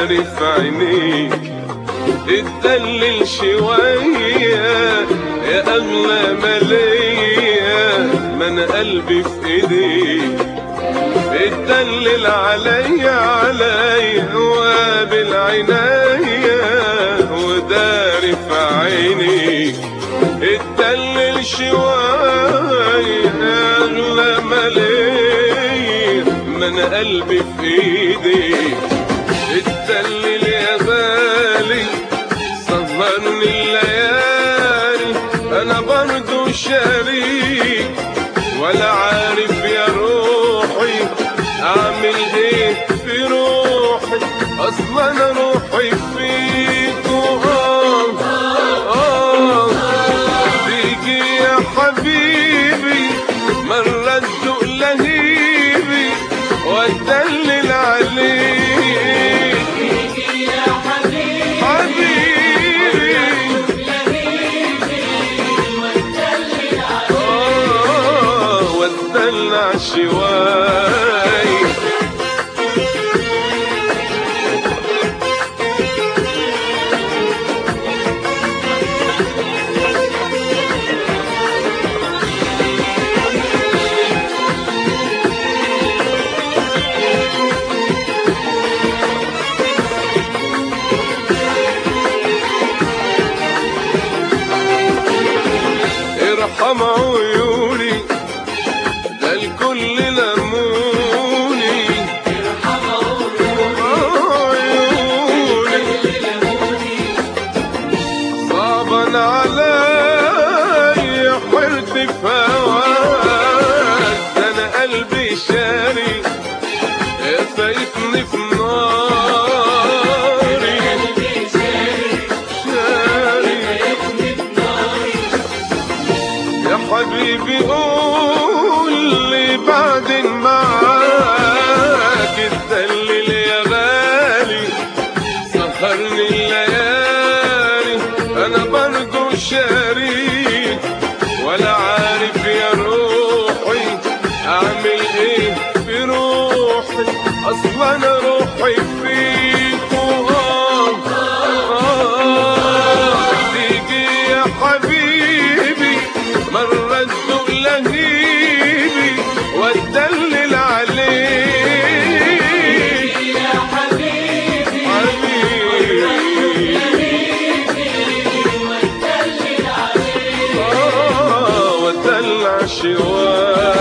وداري في عينيك اتدلل شوية يا أغلى مالية ما أنا قلبي في إيديك اتدلل عليا عليا وقابل عينيا وداري في عينيك اتدلل شوية يا أغلى مالية ما أنا قلبي في إيديك اتدلل يا غالي سهرني الليالي انا برضو شريك ولا عارف يا روحي اعمل ايه في روحي اصلا انا روحي فيك آه آه تيجي يا حبيبي مرة تدوق لهيبي واتدلل عليك حبيبي آه، واتدلع شوي ارحم عيوني ده الكل لموني عيوني صعبا عليا حرت في هواك ده انا قلبي شاري فايتني في ناري شاري يا حبيبي قول لي بعدين معاك اتدلل يا غالي سهرني الليالي انا برضو شريك ولا عارف يا روحي اعمل ايه في روحي اصلا انا روحي فيك آه آه تيجي يا حبيبي مرة تدوق لهيبي واتدلل عليك حبيبي آه واتدلع شوية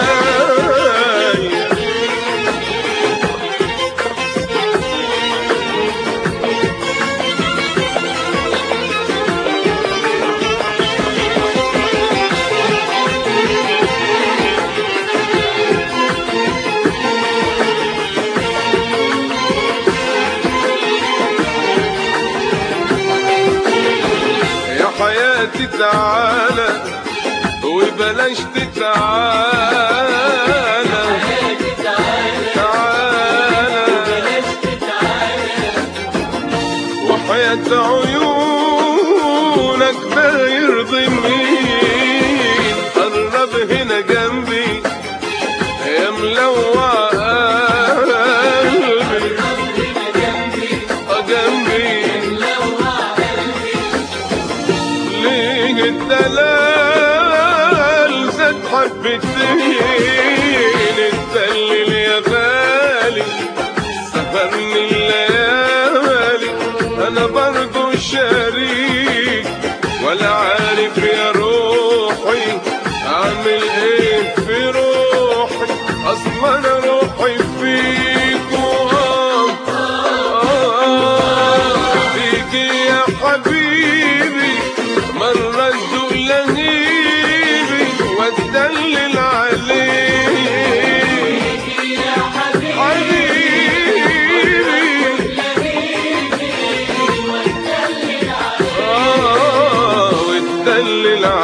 يا حياتي تعالى وبلاش تتعالى تعالى وحياة عيونك ده يرضي مين قرب هنا جنبي يا ملوع قلبي آه جنبي ليه الدلال زاد حبتين الدلل يا غالي سهرني الليالي انا برضو شريك ولا عارف يا روحي اعمل ايه في روحي اصلا انا روحي فيك آه آه تيجي يا حبيبي مرة تدوق لهيبي واتدلل عليك حبيبي آه واتدلل